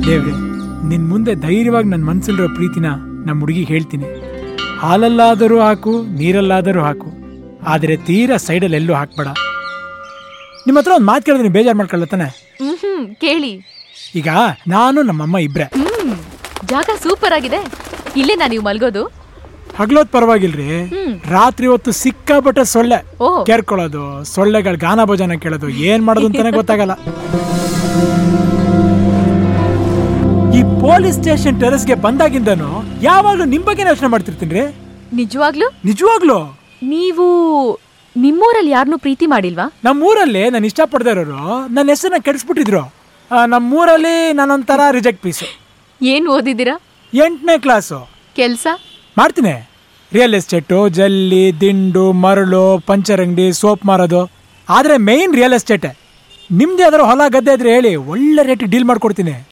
ದೇವ್ರೆ ನಿನ್ ಮುಂದೆ ಧೈರ್ಯವಾಗಿ ನನ್ನ ಮನ್ಸಲ್ಲಿರೋ ಪ್ರೀತಿನ ನಮ್ಮ ಹುಡುಗಿಗೆ ಹೇಳ್ತೀನಿ ಹಾಲಲ್ಲಾದರೂ ಹಾಕು ನೀರಲ್ಲಾದರೂ ಹಾಕು ಆದರೆ ತೀರಾ ಸೈಡಲ್ಲಿ ಎಲ್ಲೂ ಹಾಕ್ಬೇಡ ನಿಮ್ಮ ಹತ್ರ ಒಂದು ಮಾತು ಕೇಳಿದ್ರೆ ನೀವು ಬೇಜಾರು ಮಾಡ್ಕೊಳ್ಳತ್ತಾನೆ ಹ್ಮ್ ಹ್ಮ್ ಕೇಳಿ ಈಗ ನಾನು ನಮ್ಮಮ್ಮ ಇಬ್ರೆ ಹ್ಮ್ ಜಾಗ ಸೂಪರ್ ಆಗಿದೆ ಇಲ್ಲೇ ನಾ ನೀವು ಮಲ್ಗೋದು ಹಗ್ಲೋದ್ ಪರವಾಗಿಲ್ರಿ ಹ್ಮ್. ರಾತ್ರಿ ಹೊತ್ತು ಸಿಕ್ಕಾಪಟ್ಟೆ ಸೊಳ್ಳೆ ಓ ಕೇರ್ಕೊಳ್ಳೋದು ಸೊಳ್ಳೆಗಳ ಗಾನ ಭೋಜನ ಕೇಳೋದು ಏನ್ ಮಾಡೋದು ಅಂತಾನೆ ಗೊತ್ತಾಗಲ್ಲ ಈ ಪೊಲೀಸ್ ಸ್ಟೇಷನ್ ಟೆರೆಸ್ಗೆ ಬಂದಾಗಿಂದನು ಯಾವಾಗ್ಲೂ ನಿಮ್ ಬಗ್ಗೆ ಯೋಚನೆ ಮಾಡ್ತಿರ್ತೀನಿ ನಿಜವಾಗ್ಲೂ ನಿಜವಾಗ್ಲೂ ನೀವು ನಿಮ್ಮೂರಲ್ಲಿ ಯಾರನ್ನೂ ಪ್ರೀತಿ ಮಾಡಿಲ್ವಾ ನಮ್ಮೂರಲ್ಲಿ ನಾನು ಇಷ್ಟಪಡದೇ ಇರೋರು ನನ್ನ ಹೆಸರನ್ನ ಕೆಡಿಸ್ಬಿಟ್ಟಿದ್ರು ಆ, ನಮ್ಮೂರಲ್ಲಿ ನಾನೊಂಥರ ರಿಜೆಕ್ಟ್ ಪೀಸು ಏನ್ ಓದಿದ್ದೀರಾ ಎಂಟನೇ ಕ್ಲಾಸು ಕೆಲ್ಸ ಮಾಡ್ತೀನಿ ರಿಯಲ್ ಎಸ್ಟೇಟು ಜಲ್ಲಿ ದಿಂಡು ಮರಳು ಪಂಚರ್ ಅಂಗಡಿ ಸೋಪ್ ಮಾರೋದು ಆದರೆ ಮೇಯ್ನ್ ರಿಯಲ್ ಎಸ್ಟೇಟೆ ನಿಮ್ದು ಯಾವ್ದಾರು ಹೊಲ ಗದ್ದೆ ಇದ್ರೆ ಹೇಳಿ ಒಳ್ಳೆ ರೇಟಿಗೆ ಡೀಲ್ ಮಾಡ್ಕೊಡ್ತೀನಿ